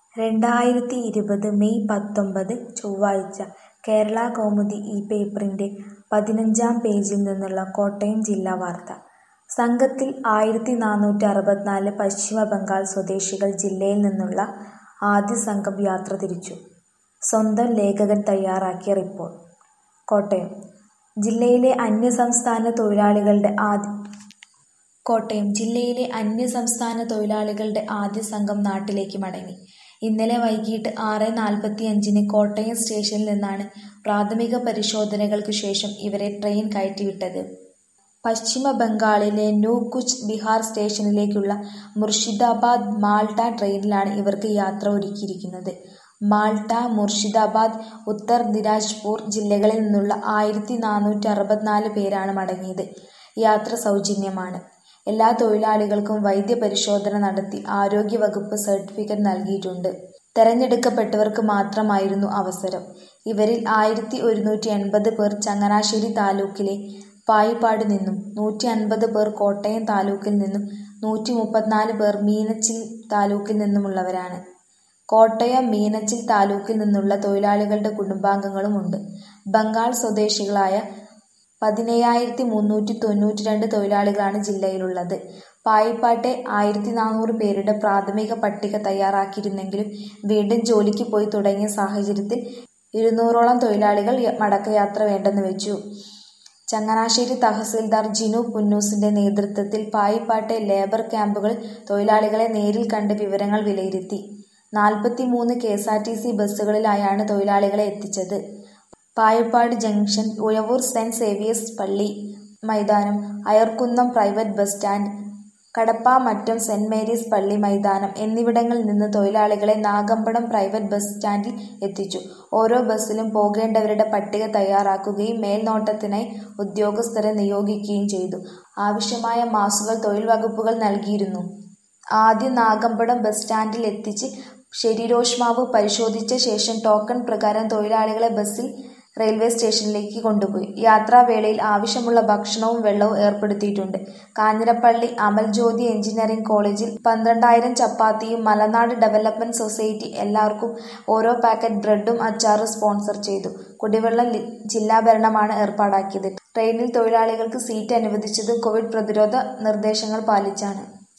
രണ്ടായിരത്തി ഇരുപത് മെയ് പത്തൊമ്പത് ചൊവ്വാഴ്ച കേരള കൗമുദി ഈ പേപ്പറിൻ്റെ പതിനഞ്ചാം പേജിൽ നിന്നുള്ള കോട്ടയം ജില്ലാ വാർത്ത സംഘത്തിൽ ആയിരത്തി നാനൂറ്റി അറുപത്തിനാല് പശ്ചിമ ബംഗാൾ സ്വദേശികൾ ജില്ലയിൽ നിന്നുള്ള ആദ്യ സംഘം യാത്ര തിരിച്ചു. സ്വന്തം ലേഖകൻ തയ്യാറാക്കിയ റിപ്പോർട്ട്. കോട്ടയം ജില്ലയിലെ അന്യസംസ്ഥാന തൊഴിലാളികളുടെ ആദ്യ കോട്ടയം ജില്ലയിലെ അന്യസംസ്ഥാന തൊഴിലാളികളുടെ ആദ്യ സംഘം നാട്ടിലേക്ക് മടങ്ങി. ഇന്നലെ വൈകിട്ട് ആറ് നാൽപ്പത്തിയഞ്ചിന് കോട്ടയം സ്റ്റേഷനിൽ നിന്നാണ് പ്രാഥമിക പരിശോധനകൾക്കു ശേഷം ഇവരെ ട്രെയിൻ കയറ്റിവിട്ടത്. പശ്ചിമ ബംഗാളിലെ ന്യൂ കുച്ച് ബിഹാർ സ്റ്റേഷനിലേക്കുള്ള മുർഷിദാബാദ് മാൾട്ട ട്രെയിനിലാണ് ഇവർക്ക് യാത്ര ഒരുക്കിയിരിക്കുന്നത്. മാൾട്ട, മുർഷിദാബാദ്, ഉത്തർ ദിനാജ്പൂർ ജില്ലകളിൽ നിന്നുള്ള ആയിരത്തി നാനൂറ്റി അറുപത്തിനാല് പേരാണ് മടങ്ങിയത്. യാത്ര സൗജന്യമാണ്. എല്ലാ തൊഴിലാളികൾക്കും വൈദ്യപരിശോധന നടത്തി ആരോഗ്യവകുപ്പ് സർട്ടിഫിക്കറ്റ് നൽകിയിട്ടുണ്ട്. തെരഞ്ഞെടുക്കപ്പെട്ടവർക്ക് മാത്രമായിരുന്നു അവസരം. ഇവരിൽ ആയിരത്തി ഒരുന്നൂറ്റി എൺപത് പേർ ചങ്ങനാശ്ശേരി താലൂക്കിലെ പായിപ്പാട് നിന്നും, നൂറ്റി അൻപത് പേർ കോട്ടയം താലൂക്കിൽ നിന്നും, നൂറ്റി മുപ്പത്തിനാല് പേർ മീനച്ചിൽ താലൂക്കിൽ നിന്നുമുള്ളവരാണ്. കോട്ടയം, മീനച്ചിൽ താലൂക്കിൽ നിന്നുള്ള തൊഴിലാളികളുടെ കുടുംബാംഗങ്ങളും ഉണ്ട്. ബംഗാൾ സ്വദേശികളായ പതിനയ്യായിരത്തി മുന്നൂറ്റി തൊണ്ണൂറ്റിരണ്ട് തൊഴിലാളികളാണ് ജില്ലയിലുള്ളത്. പായിപ്പാട്ടെ ആയിരത്തി നാനൂറ് പേരുടെ പ്രാഥമിക പട്ടിക തയ്യാറാക്കിയിരുന്നെങ്കിലും വീണ്ടും ജോലിക്ക് പോയി തുടങ്ങിയ സാഹചര്യത്തിൽ ഇരുന്നൂറോളം തൊഴിലാളികൾ മടക്കയാത്ര വേണ്ടെന്ന് വെച്ചു. ചങ്ങനാശ്ശേരി തഹസിൽദാർ ജിനു പുന്നൂസിന്റെ നേതൃത്വത്തിൽ പായിപ്പാട്ടെ ലേബർ ക്യാമ്പുകളിൽ തൊഴിലാളികളെ നേരിൽ കണ്ട് വിവരങ്ങൾ വിലയിരുത്തി. നാൽപ്പത്തിമൂന്ന് കെഎസ്ആർടിസി ബസ്സുകളിലായാണ് തൊഴിലാളികളെ എത്തിച്ചത്. Payippad junction, Uzhavoor Saint Xavier's പള്ളി മൈതാനം, Ayarkunnam private bus stand, Kadappamattam Saint Mary's പള്ളി മൈതാനം എന്നിവിടങ്ങളിൽ നിന്ന് തൊഴിലാളികളെ നാഗമ്പടം പ്രൈവറ്റ് ബസ് സ്റ്റാൻഡിൽ എത്തിച്ചു. ഓരോ ബസ്സിലും പോകേണ്ടവരുടെ പട്ടിക തയ്യാറാക്കുകയും മേൽനോട്ടത്തിനായി ഉദ്യോഗസ്ഥരെ നിയോഗിക്കുകയും ചെയ്തു. ആവശ്യമായ മാസ്കുകൾ തൊഴിൽ വകുപ്പുകൾ നൽകിയിരുന്നു. ആദ്യം നാഗമ്പടം ബസ് സ്റ്റാൻഡിൽ എത്തിച്ച് ശരീരോഷ്മാവ് പരിശോധിച്ച ശേഷം ടോക്കൺ പ്രകാരം തൊഴിലാളികളെ ബസ്സിൽ റെയിൽവേ സ്റ്റേഷനിലേക്ക് കൊണ്ടുപോയി. യാത്രാവേളയിൽ ആവശ്യമുള്ള ഭക്ഷണവും വെള്ളവും ഏർപ്പെടുത്തിയിട്ടുണ്ട്. കാഞ്ഞിരപ്പള്ളി അമൽ ജ്യോതി എൻജിനിയറിംഗ് കോളേജിൽ പന്ത്രണ്ടായിരം ചപ്പാത്തിയും മലനാട് ഡെവലപ്മെന്റ് സൊസൈറ്റി എല്ലാവർക്കും ഓരോ പാക്കറ്റ് ബ്രഡും അച്ചാറും സ്പോൺസർ ചെയ്തു. കുടിവെള്ളം ജില്ലാ ഭരണമാണ് ഏർപ്പാടാക്കിയത്. ട്രെയിനിൽ തൊഴിലാളികൾക്ക് സീറ്റ് അനുവദിച്ചതും കോവിഡ് പ്രതിരോധ നിർദ്ദേശങ്ങൾ പാലിച്ചാണ്.